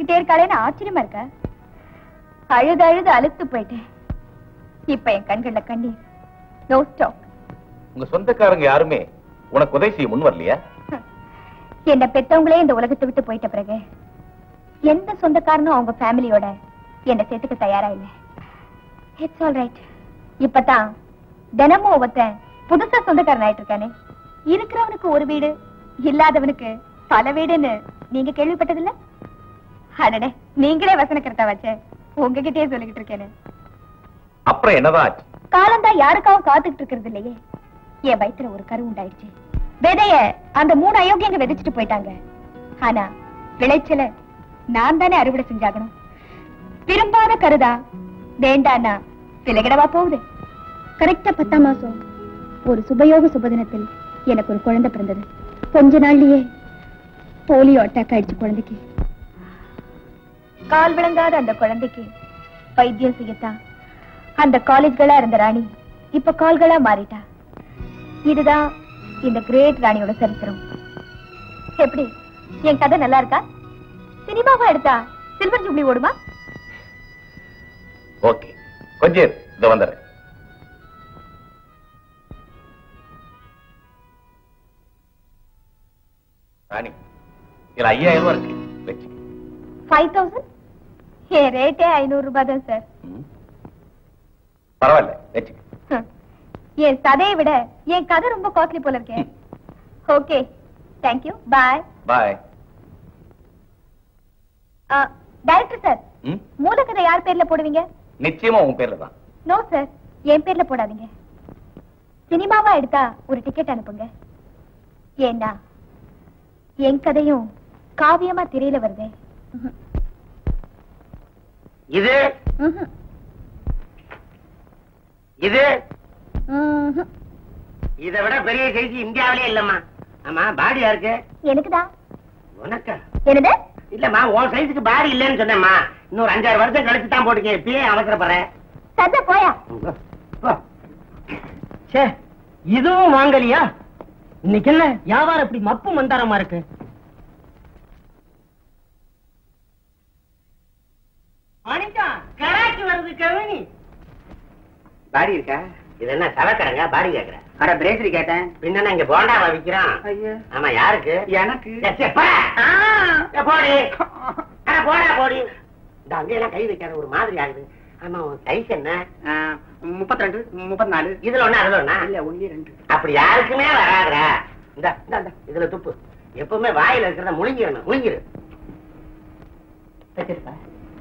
அழுதுகிட்டே இருக்காளேன்னு ஆச்சரியமா இருக்க அழுது அழுது அழுத்து போயிட்டேன் இப்ப என் கண்கள்ல கண்ணீர் நோ ஸ்டாப் உங்க சொந்தக்காரங்க யாருமே உனக்கு உதவி செய்ய முன் வரலையா என்ன பெத்தவங்களே இந்த உலகத்தை விட்டு போயிட்ட பிறகு எந்த சொந்தக்காரனும் அவங்க ஃபேமிலியோட என்ன சேர்த்துக்க தயாரா இல்ல இட்ஸ் ஆல் ரைட் இப்பதான் தினமும் ஒருத்தன் புதுசா சொந்தக்காரன் ஆயிட்டு இருக்கானே இருக்கிறவனுக்கு ஒரு வீடு இல்லாதவனுக்கு பல வீடுன்னு நீங்க கேள்விப்பட்டதில்ல அடடே நீங்களே வசனக்கருத்தா வச்சே உங்ககிட்டயே சொல்லிக்கிட்டு இருக்கேன்னு அப்புறம் என்னதான் ஆச்சு காலம்தான் யாருக்காவும் காத்துக்கிட்டு இருக்கிறது இல்லையே என் வயித்துல ஒரு கரு உண்டாயிடுச்சு விதைய அந்த மூணு அயோக்கியங்க விதைச்சிட்டு போயிட்டாங்க ஆனா விளைச்சல நான் தானே அறுவடை செஞ்சாகணும் விரும்பாத கருதா வேண்டானா விலகிடவா போகுது கரெக்டா பத்தாம் மாசம் ஒரு சுபயோக சுபதினத்தில் எனக்கு ஒரு குழந்தை பிறந்தது கொஞ்ச நாள்லயே போலியோ அட்டாக் ஆயிடுச்சு குழந்தைக்கு கால் விளங்காத அந்த குழந்தைக்கு வைத்தியம் செய்யத்தான் அந்த காலேஜ்களா இருந்த ராணி இப்ப கால்களா மாறிட்டா இதுதான் இந்த கிரேட் ராணியோட சரித்திரம் எப்படி என் கதை நல்லா இருக்கா சினிமாவா எடுத்தா சில்வர் ஜூப்ளி ஓடுமா ஓகே கொஞ்சம் இரு, இதோ வந்துடுறேன் ராணி இதுல ஐயாயிரம் ரூபாய் இருக்கு வச்சு ஃபைவ் தௌசண்ட் என் ரேட்டே ஐநூறு ரூபாய் தான் சார் பரவாயில்ல வச்சுக்க ஹம். என் சதையை விட என் கதை ரொம்ப காஸ்ட்லி போல இருக்கேன் okay thank you bye bye director sir ம் மூலக்கதை யார் பேர்ல போடுவீங்க நிச்சயமா உன் பேர்ல தான் நோ சார் என் பேர்ல போடாதீங்க சினிமாவா எடுத்தா ஒரு டிக்கெட் அனுப்புங்க ஏன்னா என் கதையும் காவியமா திரையில வருதே இது ம்ஹும். இது ம்ஹும். இதை விட பெரிய செய்தி இந்தியாவிலே இல்லம்மா ஆமா பாடி யாருக்கு எனக்குதான் உனக்கா என்னது இல்லம்மா உன் சைஸுக்கு பாடி இல்லைன்னு சொன்னேம்மா இன்னொரு அஞ்சாறு வருஷம் கழிச்சு தான் போட்டுக்க இப்பயே அவசரப்படுறேன் சத்த போயா சே இதுவும் வாங்கலியா இன்னைக்கு என்ன வியாபாரம் இப்படி மப்பு மந்தாரமா இருக்கு மாணிக்கா கராச்சி வருது கவினி பாடி இருக்கா இது என்ன சவக்கடங்க பாடி கேக்குற அட பிரேசரி கேட்டேன் பின்ன இங்க போண்டாவா விக்கிறான் ஐயோ ஆமா யாருக்கு எனக்கு ஏ, சே, போடா. ஏ, போடி அட, போடா போடி இந்த அங்கெல்லாம் கை வைக்காத ஒரு மாதிரி ஆகுது ஆமா உன் சைஸ் என்ன முப்பத்தி ரெண்டு முப்பத்தி நாலு இதுல ஒண்ணு அதுல ஒண்ணா இல்ல ஒண்ணு ரெண்டு அப்படி யாருக்குமே வராதுடா இந்த இந்த, இந்த, இதுல துப்பு எப்பவுமே வாயில இருக்கிறத முழுங்கிடணும் முழுங்கிரு வச்சிருப்பா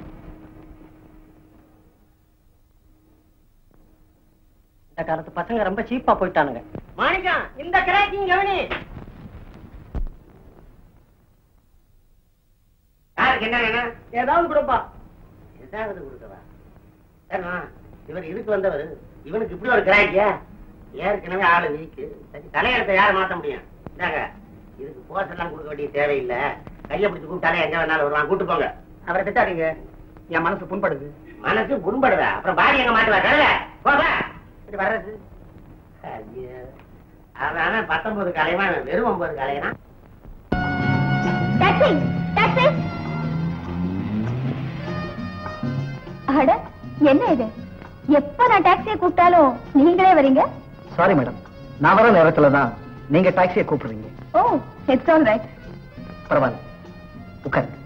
இந்த காலத்து பசங்க ரொம்ப சீப்பா போயிட்டானுங்க மாணிக்கம் இந்த கிராக்கிங் கவனி யாருக்கு என்ன வேணும் ஏதாவது கொடுப்பா ஏதாவது கொடுக்கவா ஏன்னா இவர் இதுக்கு வந்தவர் இவனுக்கு இப்படி ஒரு கிராக்கியா ஏற்கனவே ஆளு வீக்கு சரி தலையெழுத்த யாரை மாத்த முடியும் இந்தாங்க இதுக்கு போஸ் எல்லாம் கொடுக்க வேண்டிய தேவையில்லை கையை பிடிச்சு கூப்பிட்டாலே எங்க வேணாலும் வருவான் கூட்டு போங்க அவரை திட்டாதீங்க என் மனசு புண்படுது மனசு புண்படுதா அப்புறம் பாடி எங்க மாட்டுவா கழுத போக இப்படி வர்றது ஐயோ அதான பத்தொன்பது கலைவா வெறும் ஒன்பது கலைனா டாக்ஸி டாக்ஸி அட என்ன இது எப்ப நான் டாக்ஸியை கூப்பிட்டாலும் நீங்களே வரீங்க சாரி மேடம் நான் வர நேரத்துல தான் நீங்க டாக்ஸியை கூப்பிடுறீங்க ஓ இட்ஸ் ஆல் ரைட் பரவாயில்ல உட்காருங்க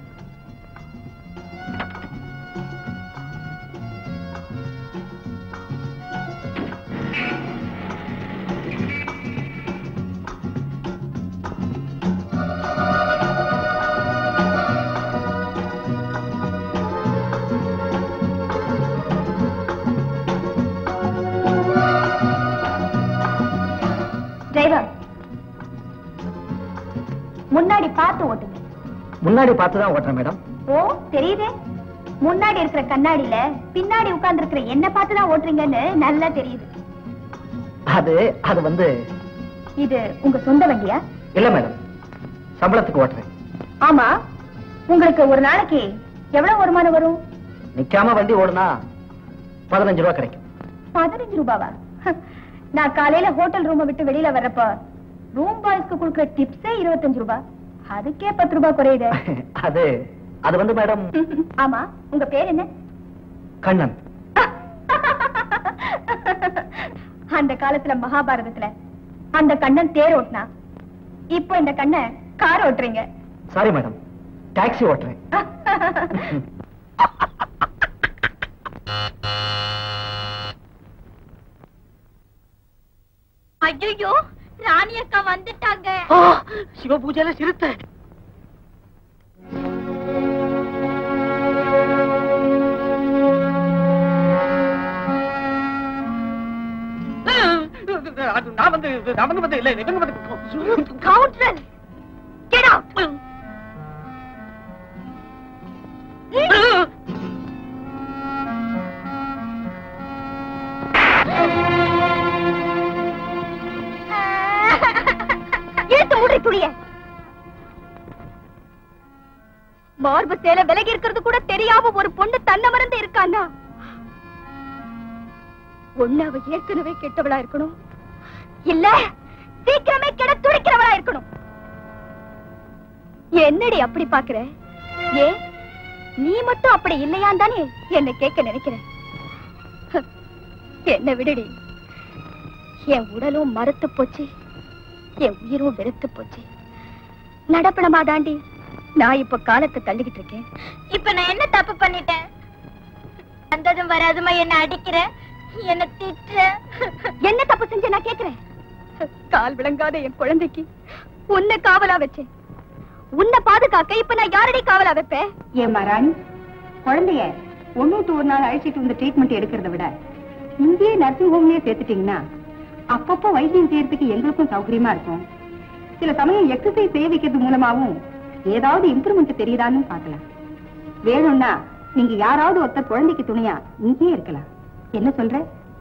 டிரைவர் முன்னாடி பார்த்து ஓட்டுங்க முன்னாடி பார்த்து தான் ஓட்டுறேன் மேடம் ஓ தெரியுதே முன்னாடி இருக்கிற கண்ணாடியில பின்னாடி உட்கார்ந்து இருக்கிற என்ன பார்த்து தான் ஓட்டுறீங்கன்னு நல்லா தெரியுது அது அது வந்து இது உங்க சொந்த வண்டியா இல்ல மேடம் சம்பளத்துக்கு ஓட்டுறேன் ஆமா உங்களுக்கு ஒரு நாளைக்கு எவ்வளவு வருமானம் வரும் நிக்காம வண்டி ஓடுனா பதினஞ்சு ரூபா கிடைக்கும் பதினஞ்சு ரூபாவா நான் காலையில ஹோட்டல் ரூமை விட்டு வெளியில வர்றப்ப ரூம் பாய்ஸ்க்கு கொடுக்குற டிப்ஸே இருபத்தஞ்சு ரூபாய் அதுக்கே பத்து ரூபாய் குறையுது அது அது வந்து மேடம் ஆமா உங்க பேர் என்ன கண்ணன் அந்த காலத்துல மகாபாரதத்துல அந்த கண்ணன் தேர் ஓட்டினா இப்போ இந்த கண்ணன் கார் ஓட்டுறீங்க சாரி மேடம் டாக்ஸி ஓட்டுறேன் ஐயோ ராணி அக்கா வந்துட்டாங்க சிவபூஜையில சிறுத்தை நான் வந்து நான் வந்து வந்து இல்ல இவங்க வந்து கவுண்டர் கெட் அவுட் இழுத்து மூடி துணிய மார்பு சேலை விலகி இருக்கிறது கூட தெரியாம ஒரு பொண்ணு தன்னை மறந்து இருக்கான்னா ஒண்ணு அவ ஏற்கனவே கெட்டவளா இருக்கணும் இல்ல சீக்கிரமே கெட துடிக்கிறவளா இருக்கணும் என்னடி அப்படி பாக்குற ஏ நீ மட்டும் அப்படி இல்லையான் தானே என்ன கேட்க நினைக்கிற என்ன விடுடி என் உடலும் மறுத்து போச்சு என் உயிரும் வெறுத்து போச்சு நடப்பணமா தாண்டி நான் இப்ப காலத்தை தள்ளிக்கிட்டு இருக்கேன் இப்ப நான் என்ன தப்பு பண்ணிட்டேன் வந்ததும் வராதுமா என்ன அடிக்கிற என்ன திட்டுற என்ன தப்பு செஞ்ச நான் கேக்குறேன் கால் விளங்காத என் குழந்தைக்கு உன்னை காவலா வச்சேன் உன்னை பாதுகாக்க இப்ப நான் யாரடி காவலா வைப்பேன் ஏன் மராணி குழந்தைய ஒன்னூட்டு ஒரு நாள் அழைச்சிட்டு வந்து ட்ரீட்மெண்ட் எடுக்கிறத விட இங்கேயே நர்சிங் ஹோம்லயே சேர்த்துட்டீங்கன்னா அப்பப்போ வைத்தியம் செய்யறதுக்கு எங்களுக்கும் சௌகரியமா இருக்கும் சில சமயம் எக்ஸசைஸ் செய்ய வைக்கிறது மூலமாவும் ஏதாவது இம்ப்ரூவ்மெண்ட் தெரியுதான்னு பார்க்கலாம் வேணும்னா நீங்க யாராவது ஒருத்தர் குழந்தைக்கு துணையா இங்கேயே இருக்கலாம் என்ன சொல்ற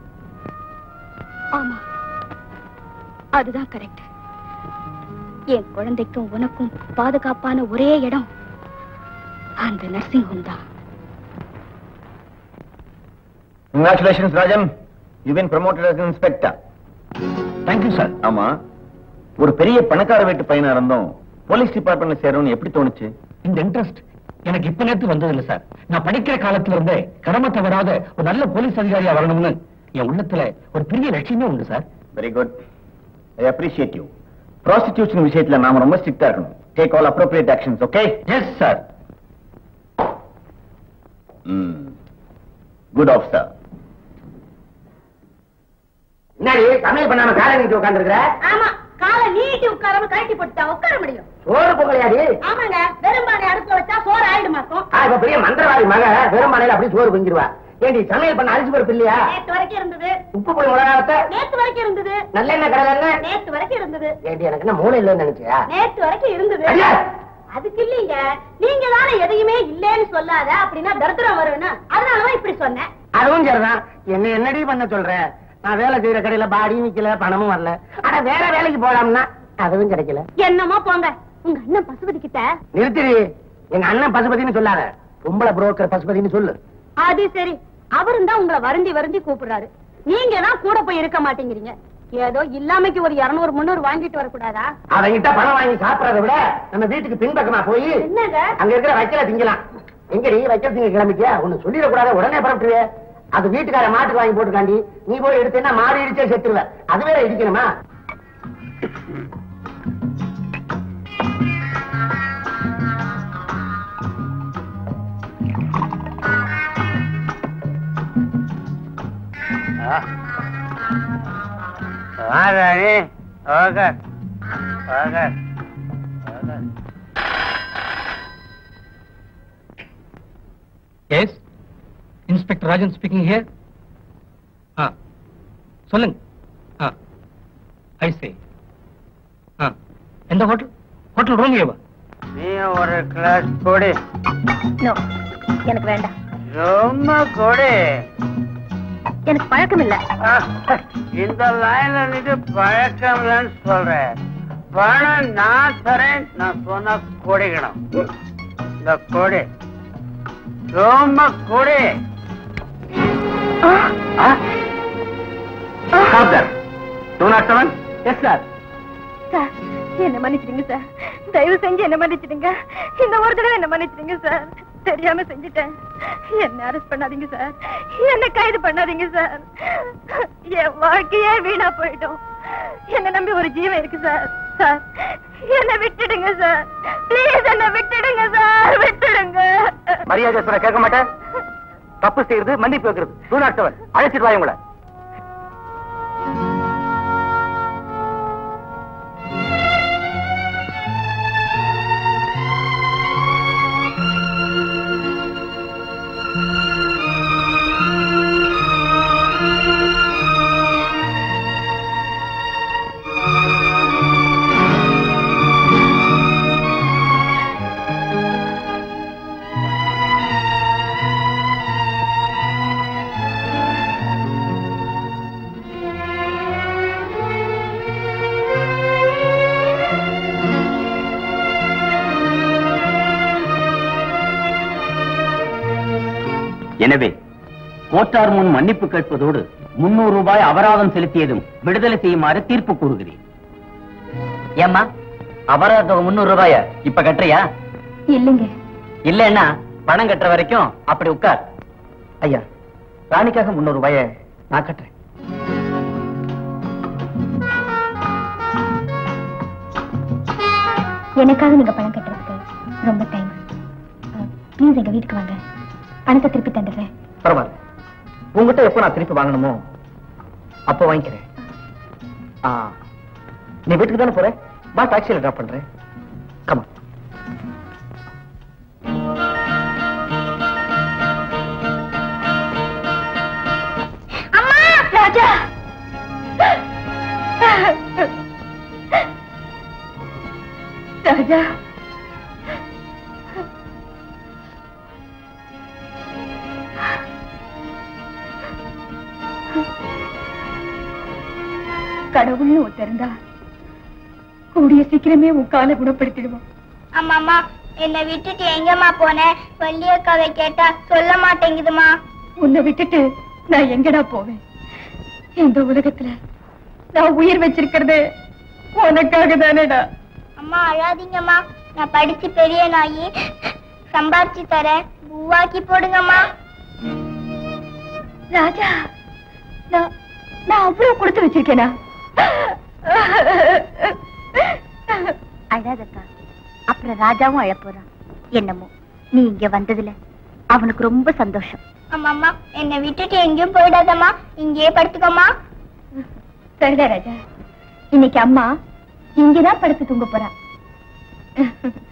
ஆமா அதுதான் கரெக்ட் என் குழந்தைக்கும் உனக்கும் பாதுகாப்பான ஒரே இடம் அந்த நர்சிங் ஹோம் தான் congratulations Rajan you been promoted as inspector thank you sir ஆமா ஒரு பெரிய பணக்கார வீட்டு பையனா இருந்தோம் போலீஸ் டிபார்ட்மெண்ட்ல சேரணும்னு எப்படி தோணுச்சு இந்த இன்ட்ரெஸ்ட் எனக்கு இப்ப நேரத்து வந்தது இல்ல சார் நான் படிக்கிற காலத்துல இருந்தே கடமை தவறாத ஒரு நல்ல போலீஸ் அதிகாரியா வரணும்னு என் உள்ளத்துல ஒரு பெரிய லட்சியமே உண்டு sir very good I appreciate you prostitution விஷயத்துல நாம ரொம்ப ஸ்ட்ரிக்டா இருக்கணும் take all appropriate actions okay yes sir good officer என்னடி சமையல் பண்ணாம காலை நீட்டு உட்காந்துருக்கிற ஆமா காலை நீட்டி உட்காராம கழட்டி போட்டுட்டா உட்கார முடியும் சோறு பொங்கலையாடி ஆமாங்க வெறும்பானை அடுப்புல வச்சா சோறு ஆயிடுமாக்கும் ஆ, இப்ப பெரிய மந்திரவாதி மக வெறுமனையில அப்படி சோறு பொங்கிடுவா ஏண்டி சமையல் பண்ண அரிசி பருப்பு இல்லையா நேத்து வரைக்கும் இருந்தது உப்பு புளி மிளகாத்த நேத்து வரைக்கும் இருந்தது நல்லெண்ணெய் கடலை எண்ணெய் நேத்து வரைக்கும் இருந்தது ஏண்டி எனக்கு என்ன மூளை இல்லைன்னு நினைச்சியா நேத்து வரைக்கும் இருந்தது ஐயா! அதுக்கு இல்லீங்க நீங்க தானே எதையுமே இல்லேன்னு சொல்லாத அப்படின்னா தரித்திரம் வரும்னு அதனாலதான் இப்படி சொன்னேன் அதுவும் சரிதான் என்ன என்னடி பண்ண சொல்ற நான் வேலை செய்யற கடையில பாடி நிக்கல பணமும் வரல ஆனா வேற வேலைக்கு போலாம்னா அதுவும் கிடைக்கல என்னமோ போங்க உங்க அண்ணன் பசுபதி கிட்ட நிறுத்திடி எங்க அண்ணன் பசுபதினு சொல்லாத பொம்பளை புரோக்கர் பசுபதினு சொல்லு அது சரி அவரும் தான் உங்களை வருந்தி வருந்தி கூப்பிடுறாரு நீங்க தான் கூட போய் இருக்க மாட்டேங்கிறீங்க ஏதோ இல்லாமைக்கு ஒரு இருநூறு முன்னூறு வாங்கிட்டு வரக்கூடாதா அவங்கிட்ட பணம் வாங்கி சாப்பிடறத விட நம்ம வீட்டுக்கு பின்பக்கமா போய் என்னங்க அங்க இருக்கிற வைக்கல திங்கலாம் எங்கடி வைக்கல் திங்க கிளம்பிக்க ஒண்ணு சொல்லிடக்கூடாது உடனே பரப்பிடுவே அது வீட்டுக்கார மாட்டுக்கு வாங்கி போட்டுக்காண்டி நீ போய் எடுத்தேன்னா மாடு இடிச்சே செத்துருவ அது வேற இடிக்கணுமா வாராணி okay okay okay yes inspector Rajan speaking here ஆ சொல்லுங்க ஆ ஐ சே ஆ எந்த ஹோட்டல் ஹோட்டல் ரோமியோவா நீ ஒரு கிளாஸ் கொடு நோ எனக்கு வேண்டாம் ரொம்ப கொடு எனக்கு பழக்கம் இல்ல இந்த லைன்ல நின்று பழக்கம்லன்னு சொல்றேன் பணம் நான் தரேன் நான் சொன்ன கொடிக்கணும் இந்த கொடு ரொம்ப கொடு two nought seven yes sir sir என்ன மன்னிச்சிடுங்க சார் தயவு செஞ்சு என்ன மன்னிச்சிடுங்க இந்த ஒரு தடவை என்ன மன்னிச்சிடுங்க சார் தெரியாம செஞ்சுட்டேன் என்ன அரெஸ்ட் பண்ணாதீங்க சார் என்ன கைது பண்ணாதீங்க சார் என் வாழ்க்கையே வீணா போயிடும் என்ன நம்பி ஒரு ஜீவன் இருக்கு சார் சார் என்ன விட்டுடுங்க சார் ப்ளீஸ் என்ன விட்டுடுங்க சார் விட்டுடுங்க மரியாதை சொல்ல கேட்க மாட்டேன் தப்பு செய்யறது மன்னிப்பு வைக்கிறது தூணாட்டவன் அழைச்சிட்டு வாங்க உங்களை எனவே கோட்டார் முன் மன்னிப்பு கேட்பதோடு முன்னூறு ரூபாய் அபராதம் செலுத்தியதும் விடுதலை செய்யுமாறு தீர்ப்பு கூறுகிறேன் ஏம்மா அபராதம் முன்னூறு ரூபாய இப்ப கட்டுறியா இல்லைங்க இல்லன்னா பணம் கட்டுற வரைக்கும் அப்படி உட்கார் ஐயா ராணிக்காக முன்னூறு ரூபாய நான் கட்டுறேன் எனக்காக நீங்க பணம் கட்டுறதுக்கு ரொம்ப தேங்க்ஸ் ப்ளீஸ் எங்க வீட்டுக்கு வாங்க பணத்தை திருப்பி தந்துடுறேன் பரவாயில்ல உங்ககிட்ட எப்ப நான் திருப்பி வாங்கணுமோ அப்போ வாங்கிக்கிறேன் ஆ, நீ வீட்டுக்கு தானே போற வா டாக்ஸில டிராப் பண்றேன் கமா அம்மா ராஜா ராஜா கடவுள்னு ஒருத்தர் இருந்தா கூடிய சீக்கிரமே உன் காலை குணப்படுத்திடுவான் அம்மாமா என்னை விட்டுட்டு எங்கம்மா போனேன் வள்ளியக்காவை கேட்டா சொல்ல மாட்டேங்குதுமா உன்னை விட்டுட்டு நான் எங்கடா போவேன் இந்த உலகத்துல நான் உயிர் வச்சிருக்கிறது உனக்காக தானேடா அம்மா அழாதீங்கம்மா நான் படிச்சு பெரிய நாயி சம்பாரிச்சு தரேன் பூவாக்கி போடுங்கம்மா ராஜா நான் நான் அவ்வளவு கொடுத்து வச்சிருக்கேனா அழாதக்கா அப்புறம் ராஜாவும் அழப்போறான் என்னமோ நீ இங்க வந்ததுல அவனுக்கு ரொம்ப சந்தோஷம் அம்மாம்மா என்னை விட்டுட்டு எங்கேயும் போயிடாதம்மா இங்கேயே படுத்துக்கோமா சரிடா ராஜா இன்னைக்கு அம்மா இங்கதான் படுத்து தூங்க போறா